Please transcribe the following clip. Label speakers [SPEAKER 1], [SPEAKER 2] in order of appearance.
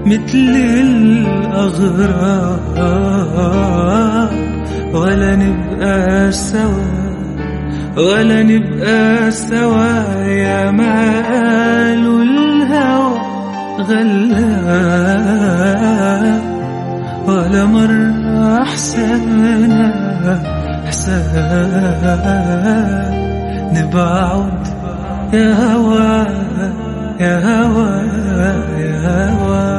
[SPEAKER 1] مثل الأغراب ولا نبقى سوا ولا نبقى سوا يا ما قالوا الهوى غلاب ولا مرة أحسننا حساب نبعد يا هوا يا هوا يا هوا